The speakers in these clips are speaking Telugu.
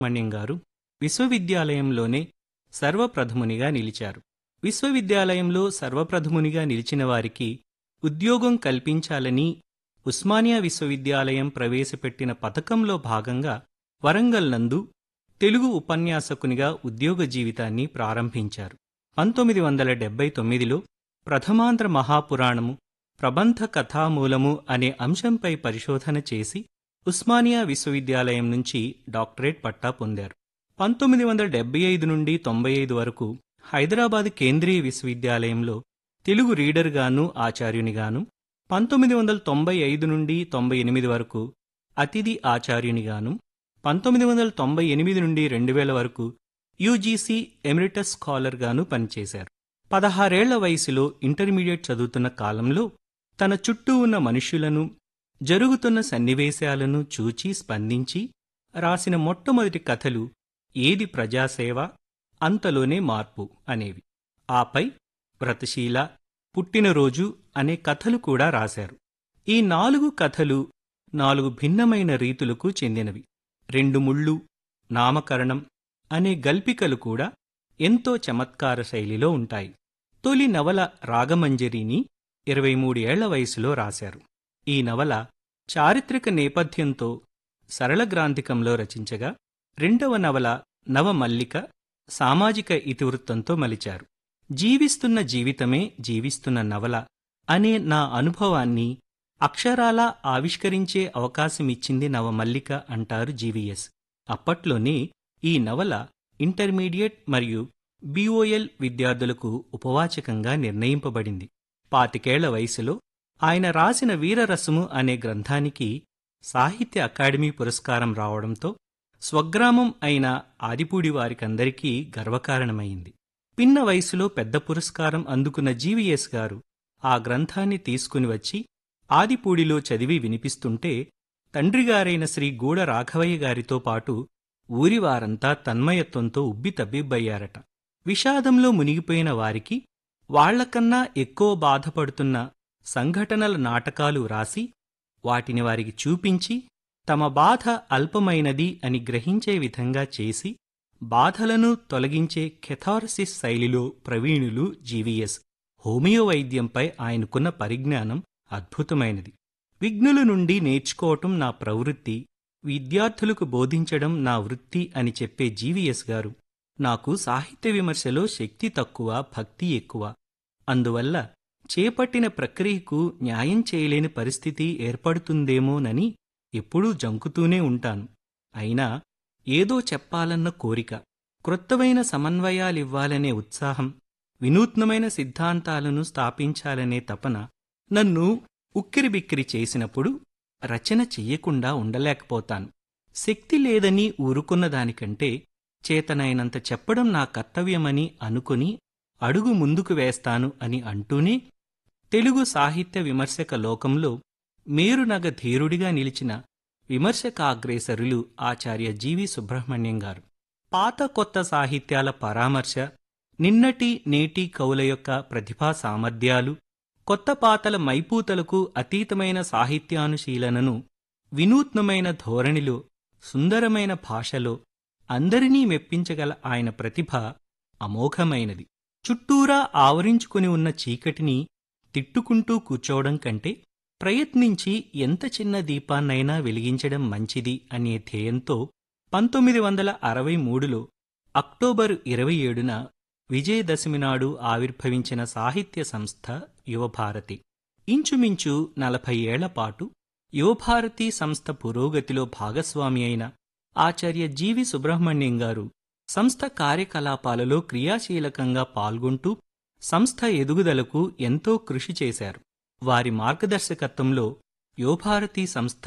సుబ్రహ్మణ్యం గారు విశ్వవిద్యాలయంలోనే సర్వప్రథమునిగా నిలిచారు విశ్వవిద్యాలయంలో సర్వప్రథమునిగా నిలిచిన వారికి ఉద్యోగం కల్పించాలని ఉస్మానియా విశ్వవిద్యాలయం ప్రవేశపెట్టిన పథకంలో భాగంగా వరంగల్ నందు తెలుగు ఉపన్యాసకునిగా ఉద్యోగ జీవితాన్ని ప్రారంభించారు పంతొమ్మిది వందల డెబ్బై తొమ్మిదిలో ప్రథమాంధ్ర మహాపురాణము ప్రబంధ కథామూలము అనే అంశంపై పరిశోధన చేసి ఉస్మానియా విశ్వవిద్యాలయం నుంచి డాక్టరేట్ పట్టా పొందారు పంతొమ్మిది వందల డెబ్బై ఐదు నుండి తొంభై ఐదు వరకు హైదరాబాద్ కేంద్రీయ విశ్వవిద్యాలయంలో తెలుగు రీడర్గాను ఆచార్యునిగాను పంతొమ్మిది వందల తొంభై ఐదు నుండి తొంభై ఎనిమిది వరకు అతిథి ఆచార్యునిగాను పంతొమ్మిది వందల తొంభై ఎనిమిది నుండి రెండు వేల వరకు యూజీసీ ఎమిరిటస్ స్కాలర్గాను పనిచేశారు పదహారేళ్ల వయసులో ఇంటర్మీడియట్ చదువుతున్న కాలంలో తన చుట్టూ ఉన్న మనుష్యులను జరుగుతున్న సన్నివేశాలను చూచి స్పందించి రాసిన మొట్టమొదటి కథలు ఏది ప్రజాసేవ అంతలోనే మార్పు అనేవి ఆపై వ్రతశీల పుట్టినరోజు అనే కథలు కూడా రాశారు ఈ నాలుగు కథలు నాలుగు భిన్నమైన రీతులకు చెందినవి రెండు ముళ్ళు నామకరణం అనే గల్పికలు కూడా ఎంతో చమత్కార శైలిలో ఉంటాయి తొలి నవల రాగమంజరిని ఇరవై మూడేళ్ల వయసులో రాశారు ఈ నవల చారిత్రక నేపథ్యంతో సరళ గ్రాంథికంలో రచించగా రెండవ నవల నవమల్లిక సామాజిక ఇతివృత్తంతో మలిచారు జీవిస్తున్న జీవితమే జీవిస్తున్న నవల అనే నా అనుభవాన్ని అక్షరాలా ఆవిష్కరించే అవకాశమిచ్చింది నవమల్లిక అంటారు జీవీఎస్ అప్పట్లోనే ఈ నవల ఇంటర్మీడియట్ మరియు బీఓఎల్ విద్యార్థులకు ఉపవాచకంగా నిర్ణయింపబడింది పాతికేళ్ల వయసులో ఆయన రాసిన వీరరసము అనే గ్రంథానికి సాహిత్య అకాడమీ పురస్కారం రావడంతో స్వగ్రామం అయిన ఆదిపూడి వారికందరికీ గర్వకారణమైంది పిన్న వయసులో పెద్ద పురస్కారం అందుకున్న జీవీఎస్ గారు ఆ గ్రంథాన్ని తీసుకుని వచ్చి ఆదిపూడిలో చదివి వినిపిస్తుంటే తండ్రిగారైన శ్రీ గూడ రాఘవయ్య గారితో పాటు ఊరివారంతా తన్మయత్వంతో ఉబ్బి తబ్బిబ్బయ్యారట విషాదంలో మునిగిపోయిన వారికి వాళ్లకన్నా ఎక్కువ బాధపడుతున్న సంఘటనల నాటకాలు వ్రాసి వాటిని వారికి చూపించి తమ బాధ అల్పమైనది అని గ్రహించే విధంగా చేసి బాధలను తొలగించే కెథార్సిస్ శైలిలో ప్రవీణులు జీవీఎస్ హోమియో వైద్యంపై ఆయనకున్న పరిజ్ఞానం అద్భుతమైనది విఘ్నుల నుండి నేర్చుకోవటం నా ప్రవృత్తి విద్యార్థులకు బోధించడం నా వృత్తి అని చెప్పే జీవీఎస్ గారు నాకు సాహిత్య విమర్శలో శక్తి తక్కువ భక్తి ఎక్కువ అందువల్ల చేపట్టిన ప్రక్రియకు న్యాయం చేయలేని పరిస్థితి ఏర్పడుతుందేమోనని ఎప్పుడూ జంకుతూనే ఉంటాను అయినా ఏదో చెప్పాలన్న కోరిక క్రొత్తవైన సమన్వయాలివ్వాలనే ఉత్సాహం వినూత్నమైన సిద్ధాంతాలను స్థాపించాలనే తపన నన్ను ఉక్కిరిబిక్కిరి చేసినప్పుడు రచన చెయ్యకుండా ఉండలేకపోతాను శక్తి లేదని ఊరుకున్న దానికంటే చేతనైనంత చెప్పడం నా కర్తవ్యమని అనుకుని అడుగు ముందుకు వేస్తాను అని అంటూనే తెలుగు సాహిత్య విమర్శక లోకంలో మేరునగ ధీరుడిగా నిలిచిన విమర్శకాగ్రేసరులు ఆచార్య జీవి సుబ్రహ్మణ్యం గారు పాత కొత్త సాహిత్యాల పరామర్శ నిన్నటి నేటి కవుల యొక్క ప్రతిభా సామర్థ్యాలు కొత్త పాతల మైపూతలకు అతీతమైన సాహిత్యానుశీలనను వినూత్నమైన ధోరణిలో సుందరమైన భాషలో అందరినీ మెప్పించగల ఆయన ప్రతిభ అమోఘమైనది చుట్టూరా ఆవరించుకుని ఉన్న చీకటిని తిట్టుకుంటూ కూర్చోవడం కంటే ప్రయత్నించి ఎంత చిన్న దీపాన్నైనా వెలిగించడం మంచిది అనే ధ్యేయంతో పంతొమ్మిది వందల అరవై మూడులో అక్టోబరు ఇరవై ఏడున విజయదశమి నాడు ఆవిర్భవించిన సాహిత్య సంస్థ యువభారతి ఇంచుమించు నలభై ఏళ్ల పాటు యువభారతి సంస్థ పురోగతిలో భాగస్వామి అయిన ఆచార్య జీవి సుబ్రహ్మణ్యం గారు సంస్థ కార్యకలాపాలలో క్రియాశీలకంగా పాల్గొంటూ సంస్థ ఎదుగుదలకు ఎంతో కృషి చేశారు వారి మార్గదర్శకత్వంలో యువభారతి సంస్థ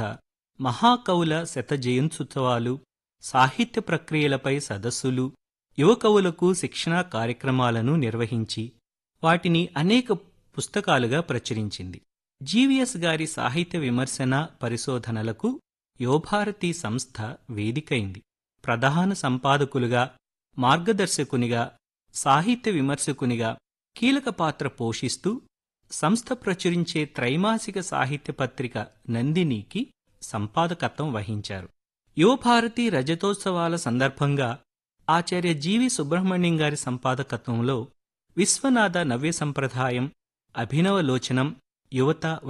మహాకవుల శత జయంత్యుత్సవాలు సాహిత్య ప్రక్రియలపై సదస్సులు యువకవులకు శిక్షణా కార్యక్రమాలను నిర్వహించి వాటిని అనేక పుస్తకాలుగా ప్రచురించింది జీవీఎస్ గారి సాహిత్య విమర్శన పరిశోధనలకు యువభారతి సంస్థ వేదికైంది ప్రధాన సంపాదకులుగా మార్గదర్శకునిగా సాహిత్య విమర్శకునిగా కీలక పాత్ర పోషిస్తూ సంస్థ ప్రచురించే త్రైమాసిక సాహిత్య పత్రిక నందినికి సంపాదకత్వం వహించారు యువభారతి రజతోత్సవాల సందర్భంగా ఆచార్య జీవి సుబ్రహ్మణ్యం గారి సంపాదకత్వంలో విశ్వనాథ నవ్య సంప్రదాయం అభినవలోచనం యువత